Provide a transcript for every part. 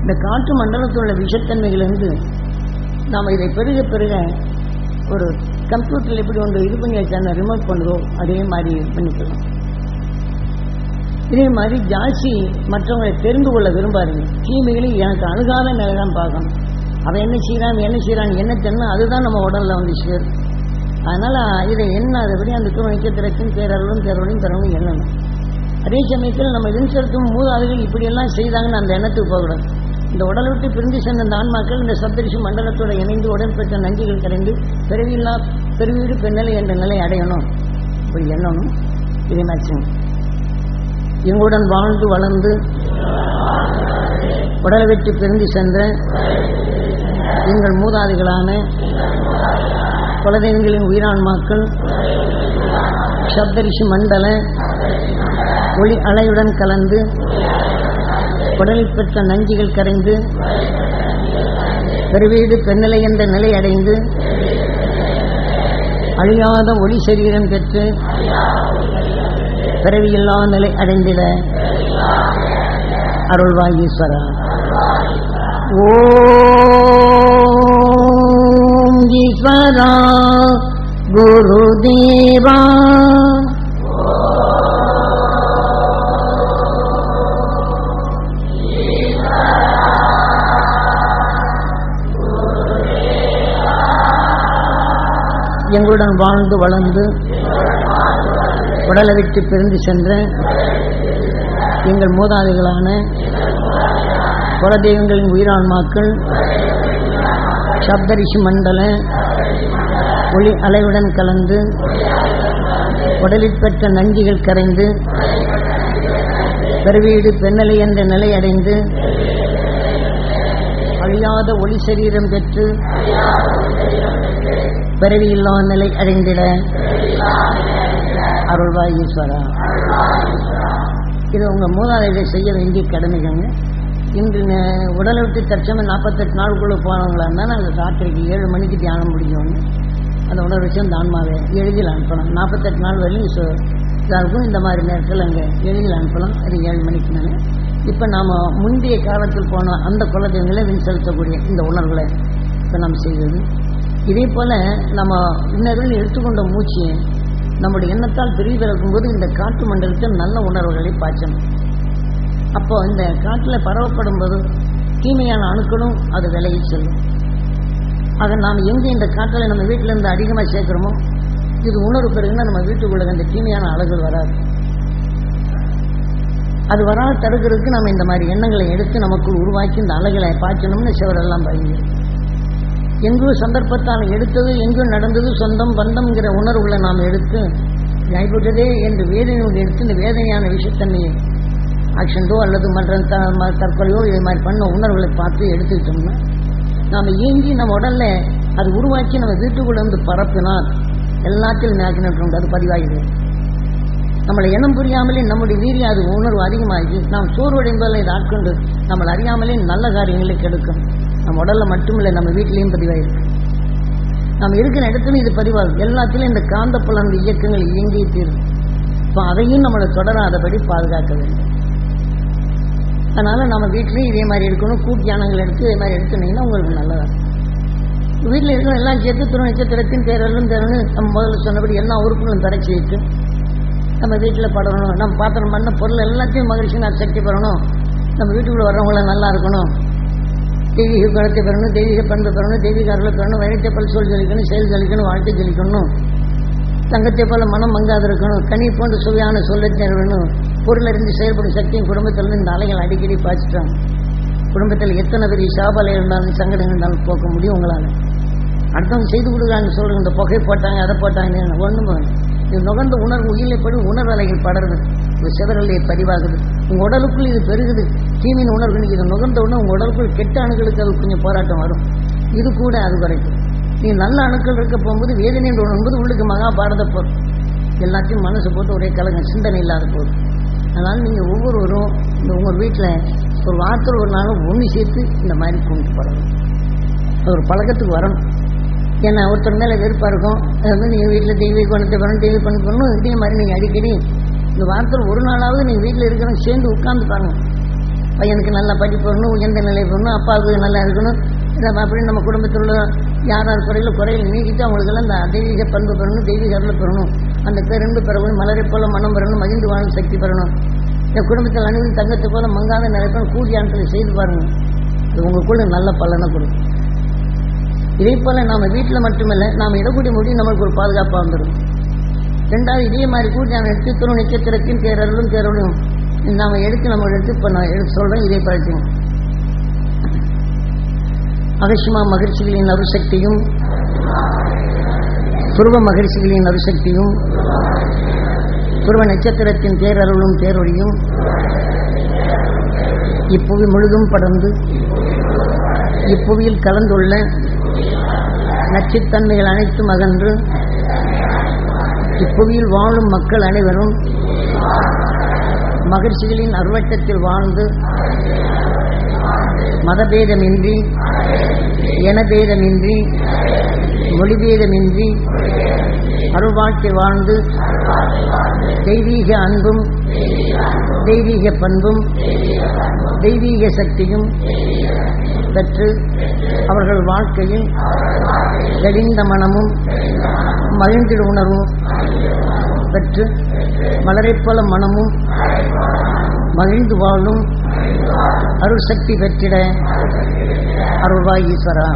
இந்த காற்று மண்டலத்தில் உள்ள விஷத்தன்மைகளிலிருந்து நாம் இதை பெருக பெருக ஒரு கம்ப்யூட்டரில் எப்படி ஒன்று இது பண்ணி வச்சா ரிமோட் பண்ணுதோ அதே மாதிரி பண்ணிக்கலாம் இதே மாதிரி ஜாஸ்தி மற்றவங்களை தெரிந்து கொள்ள விரும்பாருங்க தீமைகளை எனக்கு அணுகாத நிலை தான் பார்க்கணும் அவன் என்ன செய்யறான் என்ன செய்யறான் என்ன தெரியணும் அதுதான் நம்ம உடல்ல வந்து சேரும் அதனால இதை என்ன அதுபடி அந்த நட்சத்திரத்தின் பேரர்களும் பேரவளையும் பெறவங்களும் எண்ணணும் அதே சமயத்தில் நம்ம இதன் செலுத்தும் மூதாதைகள் இப்படியெல்லாம் செய்தாங்கன்னு அந்த எண்ணத்துக்கு போகக்கூடாது இந்த உடலை விட்டு பிரிந்து சென்ற இந்த ஆன்மாக்கள் இந்த சப்தரிஷி மண்டலத்தோட இணைந்து உடன் பெற்ற நஞ்சுகள் கரைந்து பிறவியில்லா பெருவீடு பெண்ணிலை என்ற நிலை அடையணும் இப்படி எண்ணணும் இதே மாதிரி எங்களுடன் வாழ்ந்து வளர்ந்து உடலை விட்டு பிரிந்து சென்ற எங்கள் மூதாதிகளான குலதெய்வங்களின் உயிரான்மாக்கள் சப்தரிஷி மண்டல ஒளி அலையுடன் கலந்து உடலில் பெற்ற நஞ்சுகள் கரைந்து பெருவீடு பெண்ணிலை என்ற நிலை அடைந்து அழியாத ஒளி சரீரம் பெற்று பிறவியில்லா நிலை அடைந்திட அருள்வாய் ஈஸ்வரா ஓம் ஈஸ்வரா குருதேவா எங்களுடன் வாழ்ந்து வளர்ந்து உடலை விட்டு பிரிந்து சென்ற எங்கள் மூதாதைகளான குலதெய்வங்களின் உயிரான்மாக்கள் சப்தரிஷி மண்டல ஒளி அலைவுடன் கலந்து உடலில் பெற்ற நஞ்சுகள் கரைந்து பெருவீடு பெண்ணலை என்ற நிலை அடைந்து அழியாத ஒளி சரீரம் பெற்று பிறவியில்லா நிலை அடைந்திட அருள்வாய் ஈஸ்வரா இது உங்க மூதாதைகள் செய்ய வேண்டிய கடமைகள்ங்க இன்று ந- உடலை விட்டு தற்சமயம் நாற்பத்தெட்டு நாளுக்குள்ள போனவங்களா இருந்தால் அது ராத்திரிக்கு ஏழு மணிக்கு தியானம் முடிக்கணும் அந்த உடல் வச்சு அந்த ஆன்மாவை எளிதில் அனுப்பலாம் நாற்பத்தெட்டு நாள் வரையும் சு- இதா இருக்கும் இந்த மாதிரி நேரத்தில் அங்கே எளிதில் அனுப்பலாம் அது ஏழு மணிக்கு மேலே இப்போ நாம் முந்தைய காலத்தில் போன அந்த குலதெய்வங்களை வின் செலுத்தக்கூடிய இந்த உணர்வுகளை இப்போ நாம் செய்தது இதே போல் நம்ம இன்னொரு எடுத்துக்கொண்ட மூச்சு நம்முடைய எண்ணத்தால் பிரிவு பிறக்கும்போது இந்த காற்று மண்டலத்தில் நல்ல உணர்வுகளை பாய்ச்சணும் அப்போ இந்த காற்றில் பரவப்படும் போது தீமையான அணுக்களும் அது விலகி செல்லும் ஆக நாம் எங்கே இந்த காற்றில் நம்ம வீட்டில் இருந்து அதிகமாக சேர்க்குறோமோ இது உணர்வு பெருகுன்னா நம்ம வீட்டுக்குள்ள அந்த தீமையான அழகுகள் வராது அது வராது தடுக்கிறதுக்கு நம்ம இந்த மாதிரி எண்ணங்களை எடுத்து நமக்குள் உருவாக்கி இந்த அழகுகளை பாய்ச்சணும்னு சிவரெல்லாம் பயந்து எங்கோ சந்தர்ப்பத்தால் எடுத்தது எங்கோ நடந்தது சொந்தம் பந்தம்ங்கிற உணர்வுகளை நாம் எடுத்து கைவிட்டதே என்று வேதனையோடு எடுத்து இந்த வேதனையான விஷயத்தன்மையை ஆக்ஷன்டோ அல்லது மற்ற த ம- தற்கொலையோ இது மாதிரி பண்ண உணர்வுகளை பார்த்து எடுத்துக்கிட்டோம்னா நாம் ஏங்கி நம்ம உடல்ல அது உருவாக்கி நம்ம வீட்டுக்குள்ள இருந்து பரப்பினால் எல்லாத்திலும் மேக்னெட் உண்டு அது பதிவாகிறது நம்மளை எண்ணம் புரியாமலே நம்முடைய வீரியம் அது உணர்வு அதிகமாகி நாம் சோர்வடைந்ததில் இதை ஆட்கொண்டு நம்மளை அறியாமலே நல்ல காரியங்களை கெடுக்கும் நம்ம உடல்ல மட்டுமில்லை நம்ம வீட்டிலையும் பதிவாயிருக்கு நம்ம இருக்கிற இடத்துலையும் இது பதிவாகும் எல்லாத்திலும் இந்த காந்த புலன் இயக்கங்கள் இயங்கியே தீரும் இப்போ அதையும் நம்மளை தொடராதபடி பாதுகாக்க வேண்டும் அதனால நம்ம வீட்லயும் இதே மாதிரி இருக்கணும் கூட்டு யானங்கள் எடுத்து இதே மாதிரி எடுத்துனீங்கன்னா உங்களுக்கு நல்லதா வீட்டில் இருக்கிற எல்லாம் சேர்த்து துணை நட்சத்திரத்தின் பேரெல்லாம் தரணும் நம்ம முதல்ல சொன்னபடி எல்லா உறுப்புகளும் தடை செய்யிட்டு நம்ம வீட்டில் படணும் நம்ம பாத்திரம் பண்ண பொருள் எல்லாத்தையும் மகிழ்ச்சி நான் சக்தி பெறணும் நம்ம வீட்டுக்குள்ள வர்றவங்கள நல்லா இருக்கணும் தெய்வீக குணத்தை பெறணும் தெய்வீக பண்பு பெறணும் தெய்வீக அருளை பெறணும் வயிற்றை பல் சொல் ஜலிக்கணும் செயல் ஜலிக்கணும் வாழ்க்கை ஜலிக்கணும் தங்கத்தை போல மனம் மங்காது இருக்கணும் கனி போன்ற சுவையான சொல்லை வேணும் பொருள் இருந்து செயல்படும் சக்தியும் குடும்பத்திலிருந்து இந்த அலைகள் அடிக்கடி பாய்ச்சிட்டோம் குடும்பத்தில் எத்தனை பெரிய சாபலை இருந்தாலும் சங்கடங்கள் இருந்தாலும் போக்க முடியும் உங்களால் அடுத்தவங்க செய்து கொடுக்குறாங்க சொல்றாங்க இந்த புகை போட்டாங்க அதை போட்டாங்க ஒன்றும் இது நுகர்ந்த உணர்வு உயிரை படி உணர்வு அலைகள் படருது இது சிவரலையை பதிவாகுது உங்க உடலுக்குள் இது பெருகுது தீமின் உணர்வு இது நுகர்ந்த உடனே உங்க உடலுக்குள் கெட்ட அணுக்களுக்கு அது கொஞ்சம் போராட்டம் வரும் இது கூட அது குறைக்கும் நீ நல்ல அணுக்கள் இருக்க போகும்போது வேதனை என்று உணரும்போது உள்ளுக்கு மகாபாரத போர் எல்லாத்தையும் மனசு போட்டு ஒரே கலங்க சிந்தனை இல்லாத போகுது அதனால நீங்க ஒவ்வொருவரும் இந்த உங்க வீட்டில் ஒரு வாரத்தில் ஒரு நாளும் ஒன்று சேர்த்து இந்த மாதிரி கொண்டு போறணும் அது ஒரு பழக்கத்துக்கு வரணும் ஏன்னா ஒருத்தர் மேலே வெறுப்பாக இருக்கும் அது வந்து நீங்கள் வீட்டில் தெய்வீக குணத்தை பண்ணணும் தெய்வீக பண்ண பண்ணணும் இதே மாதிரி நீங்கள் அடிக்கடி இந்த வாரத்தில் ஒரு நாளாவது நீங்கள் வீட்டில் இருக்கிறவங்க சேர்ந்து உட்கார்ந்து பாருங்க பையனுக்கு நல்லா படிப்பு வரணும் உயர்ந்த நிலை வரணும் அப்பாவுக்கு நல்லா இருக்கணும் இதை அப்படின்னு நம்ம குடும்பத்தில் உள்ள யார் யார் குறையில் குறையில் நீக்கிட்டு அவங்களுக்கெல்லாம் இந்த தெய்வீக பண்பு பெறணும் தெய்வீக அருள் பெறணும் அந்த பேரன்பு பெறணும் மலரை போல மனம் பெறணும் மகிழ்ந்து வாழும் சக்தி பெறணும் என் குடும்பத்தில் அணுவின் தங்கத்தை போல மங்காத நிலைப்பம் கூடிய ஆண்களை செய்து பாருங்க இது உங்களுக்குள்ள நல்ல பலனை கொடுக்கும் இதே போல நாம வீட்டில் மட்டுமல்ல நாம் இடக்கூடிய முடியும் நம்மளுக்கு ஒரு பாதுகாப்பாக வந்துடும் ரெண்டாவது இதே மாதிரி கூட்டி நான் எடுத்து துணை நட்சத்திரத்தின் தேரலும் தேரலும் நாம எடுத்து நம்ம எடுத்து இப்போ நான் எடுத்து சொல்றேன் இதே பழக்கம் அகசிமா மகிழ்ச்சிகளின் அருசக்தியும் துருவ மகிழ்ச்சிகளின் அருசக்தியும் துருவ நட்சத்திரத்தின் தேரருளும் தேரொழியும் இப்புவி முழுதும் படர்ந்து இப்புவியில் கலந்துள்ள நச்சுத்தன்மைகள் அனைத்தும் அகன்று இப்புவியில் வாழும் மக்கள் அனைவரும் மகிழ்ச்சிகளின் அருவட்டத்தில் வாழ்ந்து மதபேதமின்றி இனபேதமின்றி மொழிபேதமின்றி அருள்வாழ்க்கை வாழ்ந்து தெய்வீக அன்பும் தெய்வீக பண்பும் தெய்வீக சக்தியும் பெற்று அவர்கள் வாழ்க்கையில் தெளிந்த மனமும் மகிழ்ந்திட உணர்வும் பெற்று மலரைப்போல மனமும் மகிழ்ந்து வாழும் அருள் சக்தி பெற்றிட அருள்வாய் ஈஸ்வரா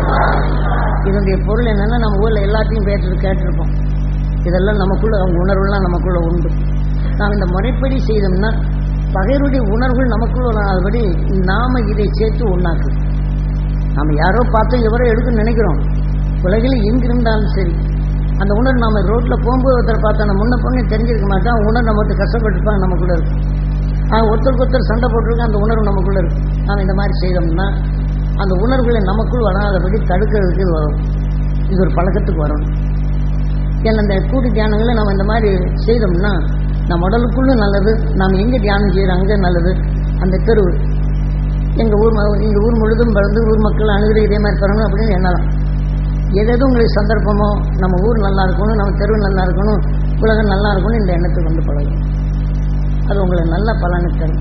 இதனுடைய பொருள் என்னன்னா நம்ம ஊர்ல எல்லாத்தையும் பேட்டு கேட்டிருப்போம் இதெல்லாம் நமக்குள்ள அவங்க உணர்வுலாம் நமக்குள்ள உண்டு நாம் இந்த முறைப்படி செய்தோம்னா பகைவருடைய உணர்வுகள் நமக்குள்ள வராதபடி நாம இதை சேர்த்து ஒண்ணாக்கு நாம யாரோ பார்த்தோம் எவரோ எடுக்கணும்னு நினைக்கிறோம் உலகில் எங்கிருந்தாலும் சரி அந்த உணர்வு நாம ரோட்ல போகும்போது ஒருத்தர் பார்த்தா நம்ம முன்ன பொண்ணு தெரிஞ்சிருக்க மாட்டோம் உணர்வு நம்ம மட்டும் கஷ்டப்பட்டுருப்பாங்க நமக்குள்ள இருக்கு ஆஹ் ஒருத்தருக்கு ஒருத்தர் சண்டை போட்டிருக்க அந்த உணர்வு நமக்குள்ள இருக்கு நாம இந்த மாதிரி செய்தோம்னா அந்த உணர்வுகளை நமக்குள் வராதபடி தடுக்கிறதுக்கு இது வரும் இது ஒரு பழக்கத்துக்கு வரணும் ஏன்னா இந்த கூடி தியானங்களை நம்ம இந்த மாதிரி செய்தோம்னா நம்ம உடலுக்குள்ள நல்லது நாம் எங்கே தியானம் செய்கிறோம் அங்கே நல்லது அந்த தெரு எங்கள் ஊர் ம- இந்த ஊர் முழுதும் பிறந்து ஊர் மக்கள் அணுகிற இதே மாதிரி பெறணும் அப்படின்னு எண்ணலாம் எதெதும் உங்களுக்கு சந்தர்ப்பமோ நம்ம ஊர் நல்லா இருக்கணும் நம்ம தெரு நல்லா இருக்கணும் உலகம் நல்லா இருக்கணும் இந்த எண்ணத்துக்கு வந்து பழகும் அது உங்களுக்கு நல்ல பலனை தரும்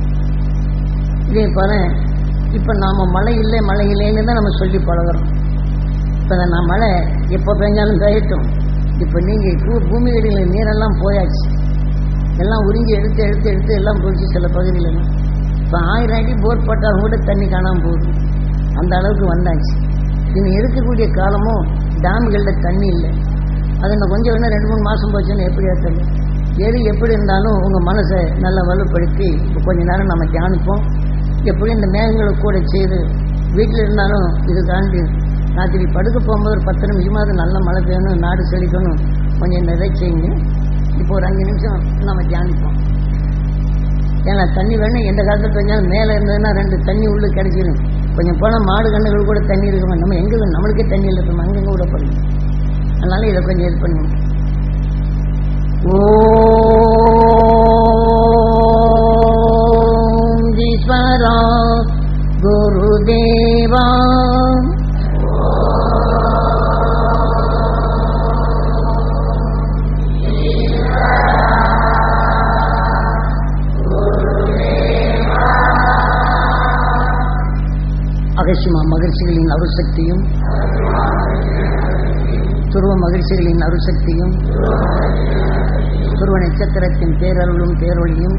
இதே போல இப்போ நாம மழை இல்லை மழை இல்லைன்னு தான் நம்ம சொல்லி பழகுறோம் இப்போ நான் மழை எப்போ பெஞ்சாலும் பெய்யட்டும் இப்போ நீங்கள் பூ பூமிகளில் நீரெல்லாம் போயாச்சு எல்லாம் உறிஞ்சி எடுத்து எடுத்து எடுத்து எல்லாம் போயிடுச்சு சில பகுதியில் இப்போ ஆயிரம் அடி போர் போட்டாலும் கூட தண்ணி காணாமல் போகுது அந்த அளவுக்கு வந்தாச்சு இனி இருக்கக்கூடிய காலமும் டேம்களில் தண்ணி இல்லை அது இன்னும் கொஞ்சம் இன்னும் ரெண்டு மூணு மாதம் போச்சுன்னு எப்படியா தெரியும் எது எப்படி இருந்தாலும் உங்கள் மனசை நல்லா வலுப்படுத்தி இப்போ கொஞ்ச நேரம் நம்ம தியானிப்போம் எப்படி இந்த மேகங்களை கூட செய்து வீட்டில் இருந்தாலும் இது தாண்டி ராத்திரி படுக்க போகும்போது ஒரு பத்து நிமிஷமாவது நல்ல மழை பெய்யணும் நாடு செழிக்கணும் கொஞ்சம் நிறைய செய்யுங்க இப்போ ஒரு அஞ்சு நிமிஷம் நம்ம தியானிப்போம் ஏன்னா தண்ணி வேணும் எந்த காலத்தில் பெஞ்சாலும் மேலே இருந்ததுன்னா ரெண்டு தண்ணி உள்ளே கிடைச்சிடும் கொஞ்சம் போனால் மாடு கண்ணுகள் கூட தண்ணி இருக்குமா நம்ம எங்கே நம்மளுக்கே தண்ணி இல்லை நம்ம அங்கங்கே கூட போடணும் அதனால இதை கொஞ்சம் இது பண்ணுவோம் ஓம் ஈஸ்வரா குருதேவா அகசிமா மகிழ்ச்சிகளின் அருசக்தியும் துருவ மகிழ்ச்சிகளின் அருசக்தியும் துருவ நட்சத்திரத்தின் பேரருளும் பேரொழியும்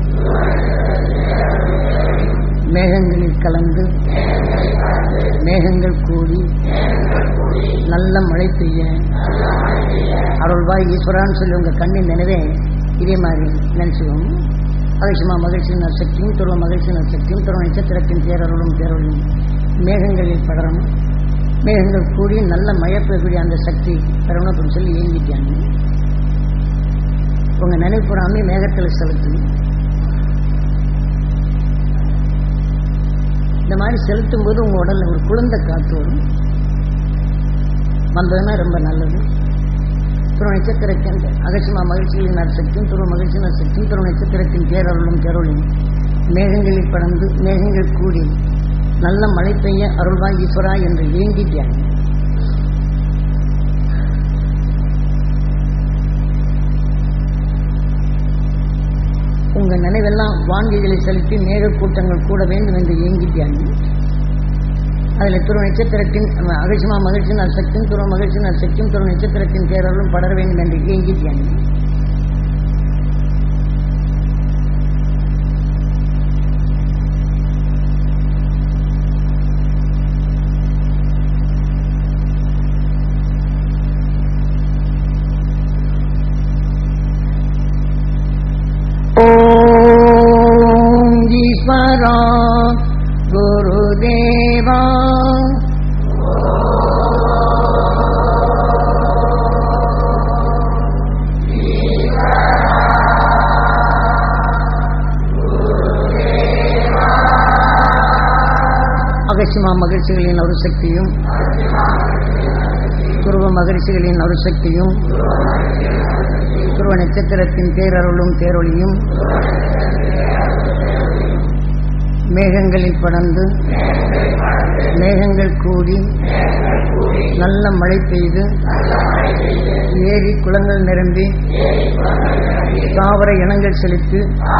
மேகங்களில் கலந்து மேகங்கள் கூடி நல்ல மழை பெய்ய அருள்வாய் ஈஸ்வரான்னு சொல்லி உங்க கண்ணின் நினைவே இதே மாதிரி நினைச்சுக்கோங்க அகசிமா மகிழ்ச்சியின் நற்சக்தியும் துருவ மகிழ்ச்சியின் நற்சக்தியும் துருவ நட்சத்திரத்தின் பேரருளும் பேரொழியும் மேகங்களில் படரணும் மேகங்கள் கூடி நல்ல மழை பெய்யக்கூடிய அந்த சக்தி பெறணும் அப்படின்னு சொல்லி ஏங்கிட்டாங்க உங்க நினைப்புறாமே மேகத்தில் செலுத்தணும் இந்த மாதிரி செலுத்தும் போது உங்க உடல்ல ஒரு குழந்தை காத்து வரும் வந்ததுன்னா ரொம்ப நல்லது துருவ நட்சத்திரத்தின் அகசிமா மகிழ்ச்சிகளின் நற்சக்தியும் துருவ மகிழ்ச்சி நற்சக்தியும் துருவ நட்சத்திரத்தின் பேரருளும் பேரொழியும் மேகங்களில் படர்ந்து மேகங்கள் கூடி நல்ல மழை பெய்ய அருள்வாய் ஈஸ்வரா என்று வேண்டிட்டாங்க உங்கள் நினைவெல்லாம் வாங்கிகளை செலுத்தி மேக கூட்டங்கள் கூட வேண்டும் என்று ஏங்கிட்டியாங்க அதில் துருவ நட்சத்திரத்தின் அகசிமா மகிழ்ச்சி நற்சக்தியும் துருவ மகிழ்ச்சி நற்சக்தியும் துருவ நட்சத்திரத்தின் பேரலும் படர வேண்டும் என்று ஏங்கிட்டியாங்க ஓம் ஈஸ்வரா குருதேவா அகசிமா மகிழ்ச்சிகளின் ஒரு சக்தியும் துருவ மகிழ்ச்சிகளின் ஒரு சக்தியும் துருவ நட்சத்திரத்தின் பேரருளும் பேரொளியும் மேகங்களில் படர்ந்து மேகங்கள் கூடி நல்ல மழை பெய்து ஏரி குளங்கள் நிரம்பி தாவர இனங்கள் செழித்து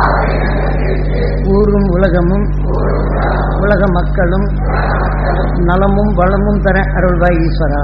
ஊரும் உலகமும் உலக மக்களும் நலமும் வளமும் பெற அருள்வாய் ஈஸ்வரா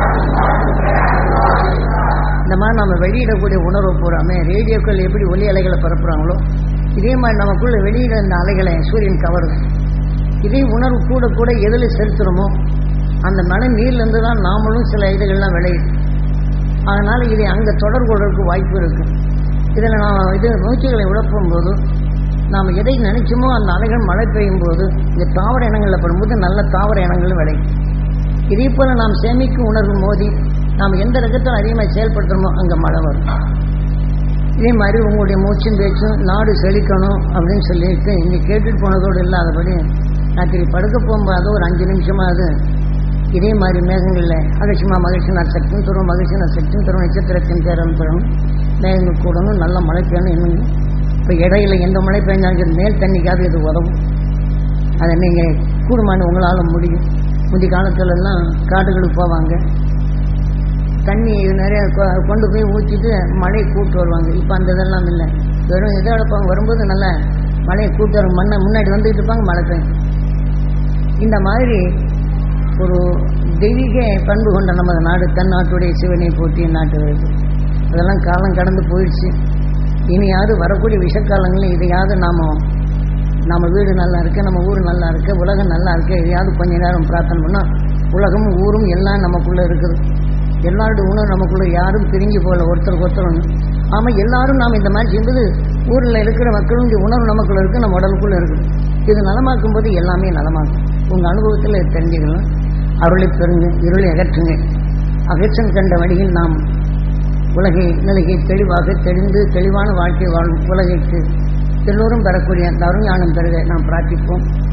இந்த மாதிரி நம்ம வெளியிடக்கூடிய உணர்வு பூராமே ரேடியோக்கள் எப்படி ஒலி அலைகளை பரப்புறாங்களோ இதே மாதிரி நமக்குள்ள வெளியிட இந்த அலைகளை சூரியன் கவருது இதே உணர்வு கூட கூட எதில் செலுத்துகிறோமோ அந்த மழை நீர்லேருந்து தான் நாமளும் சில இதுகள்லாம் விளையுது அதனால் இதை அங்கே தொடர்பு கொள்றதுக்கு வாய்ப்பு இருக்குது இதில் நாம் இது மூச்சுகளை உழப்பும் போது நாம் எதை நினைச்சோமோ அந்த அலைகள் மழை பெய்யும் போது இந்த தாவர இனங்களில் படும்போது நல்ல தாவர இனங்களும் விளையும் இதே போல் நாம் சேமிக்கும் உணர்வு மோதி நாம் எந்த ரகத்தில் அதிகமாக செயல்படுத்துகிறோமோ அங்கே மழை வரும் இதே மாதிரி உங்களுடைய மூச்சும் பேச்சும் நாடு செழிக்கணும் அப்படின்னு சொல்லிட்டு இங்கே கேட்டுட்டு போனதோடு இல்லாதபடி ராத்திரி படுக்க போகும்போது அது ஒரு அஞ்சு நிமிஷமாவது இதே மாதிரி மேகங்களில் அகட்சிமா மகிழ்ச்சி நான் சக்தியும் தரும் மகிழ்ச்சி நான் சக்தியும் தரும் நட்சத்திரத்தின் பேரம் பெறணும் மேகங்கள் கூடணும் நல்ல மழை பெய்யணும் இன்னும் இப்போ இடையில எந்த மழை பெய்ஞ்சாலும் சரி மேல் தண்ணிக்காவது இது உதவும் அதை நீங்கள் கூடுமான உங்களால் முடியும் முந்தைய காலத்துலலாம் காடுகளுக்கு போவாங்க தண்ணி நிறைய கொ- கொண்டு போய் ஊற்றிட்டு மழையை கூட்டு வருவாங்க இப்போ அந்த இதெல்லாம் இல்லை வெறும் இதை எடுப்பாங்க வரும்போது நல்லா மழையை கூட்டு வரும் மண்ணை முன்னாடி வந்துக்கிட்டு இருப்பாங்க மழை பெய்யும் இந்த மாதிரி ஒரு தெய்வீக பண்பு கொண்ட நமது நாடு தன்னாட்டுடைய சிவனை போற்றி நாட்டு வருது அதெல்லாம் காலம் கடந்து போயிடுச்சு இனியாவது வரக்கூடிய விஷக்காலங்களில் இதையாவது நாம நம்ம வீடு நல்லா இருக்கு நம்ம ஊர் நல்லா இருக்கு உலகம் நல்லா இருக்கு இதையாவது கொஞ்ச நேரம் பிரார்த்தனை பண்ணால் உலகமும் ஊரும் எல்லாம் நமக்குள்ளே இருக்குது எல்லாருடைய உணவு நமக்குள்ள யாரும் பிரிஞ்சு போகல ஒருத்தருக்கு ஒருத்தர் ஒன்று ஆமாம் எல்லாரும் நாம் இந்த மாதிரி செய்யும்போது ஊரில் இருக்கிற மக்களும் இந்த உணர்வு நமக்குள்ள இருக்கு நம்ம உடலுக்குள்ள இருக்குது இது நலமாக்கும் போது எல்லாமே நலமாக்கும் உங்கள் அனுபவத்தில் இது தெரிஞ்சுக்கலாம் அருளை பெறுங்க இருளை அகற்றுங்க அகற்றன் கண்ட வழியில் நாம் உலகை நிலையை தெளிவாக தெளிந்து தெளிவான வாழ்க்கை வாழும் உலகிற்கு எல்லோரும் பெறக்கூடிய அந்த அருஞானம் பெறுக நாம் பிரார்த்திப்போம்